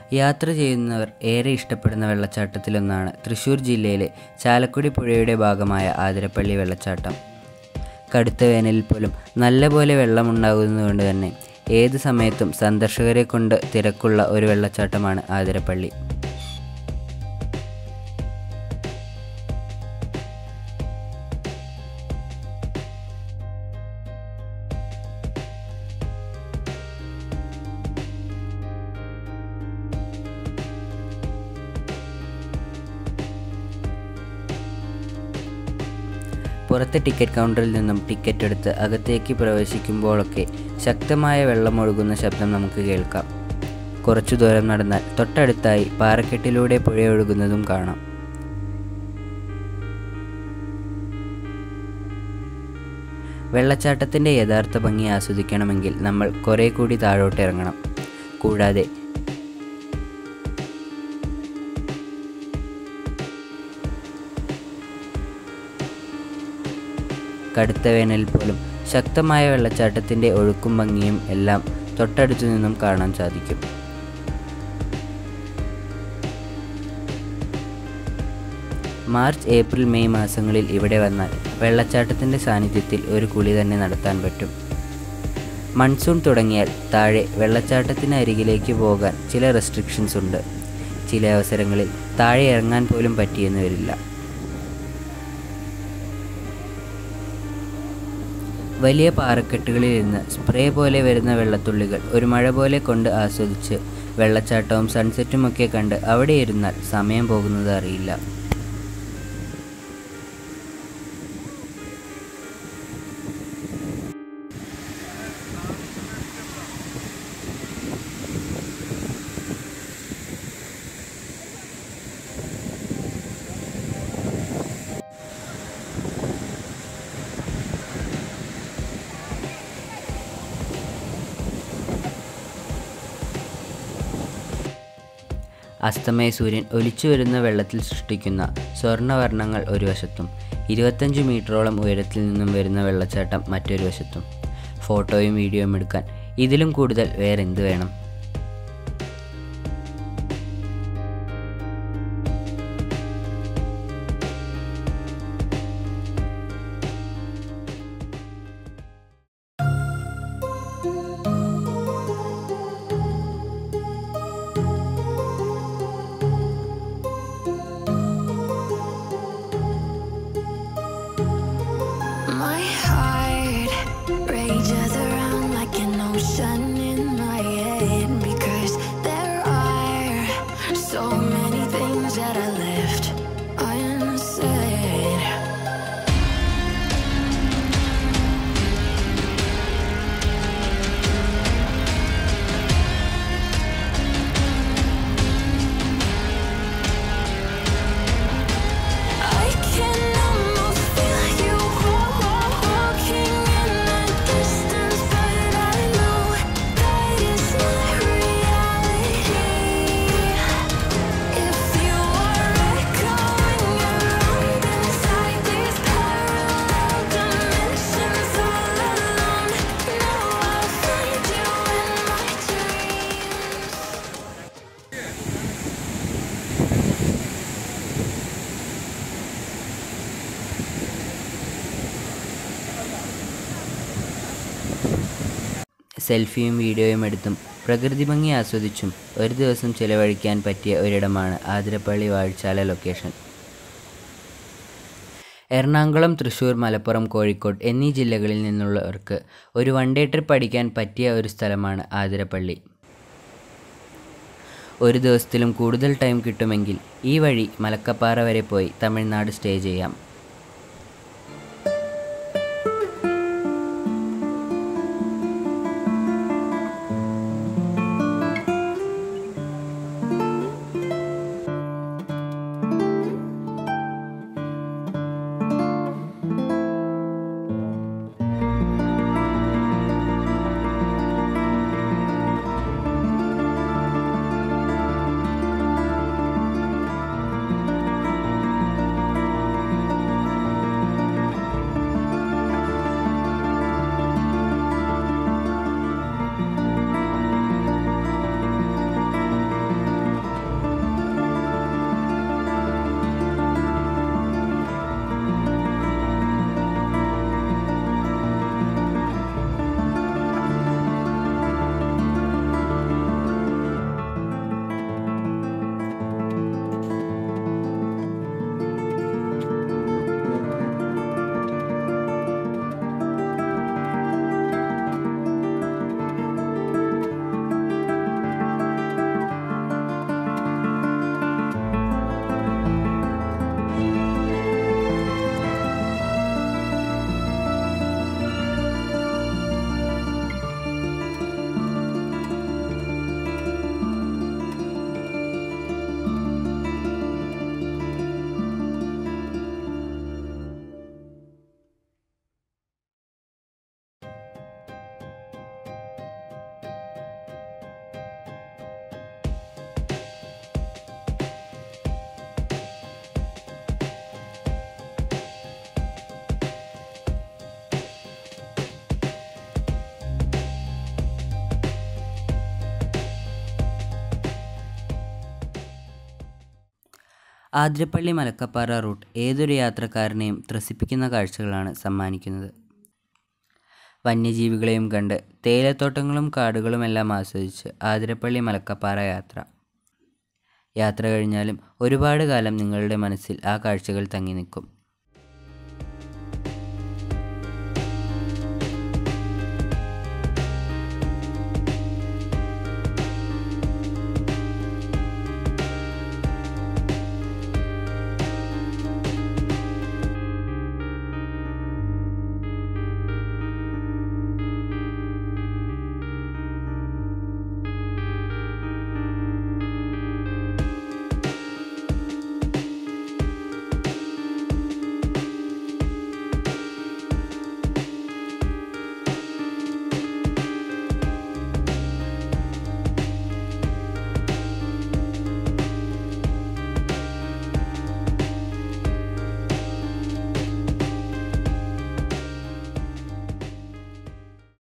യാത്ര ചെയ്യുന്നവർ ഏറെ ഇഷ്ടപ്പെടുന്ന വെള്ളച്ചാട്ടത്തിലൊന്നാണ് തൃശ്ശൂർ ജില്ലയിലെ ചാലക്കുടി പുഴയുടെ ഭാഗമായ ആതിരപ്പള്ളി വെള്ളച്ചാട്ടം കടുത്ത വേനലിൽ പോലും നല്ലപോലെ വെള്ളമുണ്ടാകുന്നതുകൊണ്ട് തന്നെ ഏത് സമയത്തും സന്ദർശകരെ കൊണ്ട് തിരക്കുള്ള ഒരു വെള്ളച്ചാട്ടമാണ് ആതിരപ്പള്ളി പുറത്തെ ടിക്കറ്റ് കൗണ്ടറിൽ നിന്നും ടിക്കറ്റ് എടുത്ത് അകത്തേക്ക് പ്രവേശിക്കുമ്പോഴൊക്കെ ശക്തമായ വെള്ളമൊഴുകുന്ന ശബ്ദം നമുക്ക് കേൾക്കാം കുറച്ചു ദൂരം നടന്നാൽ തൊട്ടടുത്തായി പാറക്കെട്ടിലൂടെ പുഴയൊഴുകുന്നതും കാണാം വെള്ളച്ചാട്ടത്തിൻ്റെ യഥാർത്ഥ ഭംഗി ആസ്വദിക്കണമെങ്കിൽ നമ്മൾ കുറേ കൂടി താഴോട്ട് ഇറങ്ങണം കൂടാതെ കടുത്ത വേനലിൽ പോലും ശക്തമായ വെള്ളച്ചാട്ടത്തിൻ്റെ ഒഴുക്കും ഭംഗിയും എല്ലാം തൊട്ടടുത്തു നിന്നും കാണാൻ സാധിക്കും മാർച്ച് ഏപ്രിൽ മെയ് മാസങ്ങളിൽ ഇവിടെ വന്നാൽ വെള്ളച്ചാട്ടത്തിൻ്റെ സാന്നിധ്യത്തിൽ ഒരു കുളി തന്നെ നടത്താൻ പറ്റും മൺസൂൺ തുടങ്ങിയാൽ താഴെ വെള്ളച്ചാട്ടത്തിന് അരികിലേക്ക് പോകാൻ ചില റെസ്ട്രിക്ഷൻസ് ഉണ്ട് ചില അവസരങ്ങളിൽ താഴെ ഇറങ്ങാൻ പോലും പറ്റിയെന്ന് വരില്ല വലിയ പാറക്കെട്ടുകളിൽ നിന്ന് സ്പ്രേ പോലെ വരുന്ന വെള്ളത്തുള്ളികൾ ഒരു മഴ പോലെ കൊണ്ട് ആസ്വദിച്ച് വെള്ളച്ചാട്ടവും സൺസെറ്റും ഒക്കെ കണ്ട് അവിടെ ഇരുന്നാൽ സമയം പോകുന്നത് അറിയില്ല അസ്തമയ സൂര്യൻ ഒലിച്ചു വരുന്ന വെള്ളത്തിൽ സൃഷ്ടിക്കുന്ന സ്വർണ്ണവർണ്ണങ്ങൾ ഒരു വശത്തും ഇരുപത്തഞ്ച് മീറ്ററോളം ഉയരത്തിൽ നിന്നും വരുന്ന വെള്ളച്ചാട്ടം മറ്റൊരു വശത്തും ഫോട്ടോയും വീഡിയോയും എടുക്കാൻ ഇതിലും കൂടുതൽ വേറെന്ത് വേണം My heart rages around like an ocean in my head because there are so many things that I left unsaid. I can almost feel you walking in the distance, but I know that it's not reality. If you are echoing around inside these parallel dimensions all alone, know I'll find you in my dreams. സെൽഫിയും വീഡിയോയും എടുത്തും പ്രകൃതി ഭംഗി ആസ്വദിച്ചും ഒരു ദിവസം ചിലവഴിക്കാൻ പറ്റിയ ഒരിടമാണ് Athirappilly Vazhachal location Ernakulam Thrissur Malappuram Kozhikode എന്നീ ജില്ലകളിൽ നിന്നുള്ളവർക്ക് ഒരു വൺ ഡേ ട്രിപ്പ് അടിക്കാൻ പറ്റിയ ഒരു സ്ഥലമാണ് ആതിരപ്പള്ളി ഒരു ദിവസത്തിലും കൂടുതൽ ടൈം കിട്ടുമെങ്കിൽ ഈ വഴി മലക്കപ്പാറ വരെ പോയി തമിഴ്നാട് സ്റ്റേ ചെയ്യാം ആതിരപ്പള്ളി മലക്കപ്പാറ റൂട്ട് ഏതൊരു യാത്രക്കാരനെയും ത്രസിപ്പിക്കുന്ന കാഴ്ചകളാണ് സമ്മാനിക്കുന്നത് വന്യജീവികളെയും കണ്ട് തേയിലത്തോട്ടങ്ങളും കാടുകളുമെല്ലാം ആസ്വദിച്ച് ആതിരപ്പള്ളി മലക്കപ്പാറ യാത്ര യാത്ര കഴിഞ്ഞാലും ഒരുപാട് കാലം നിങ്ങളുടെ മനസ്സിൽ ആ കാഴ്ചകൾ തങ്ങി നിൽക്കും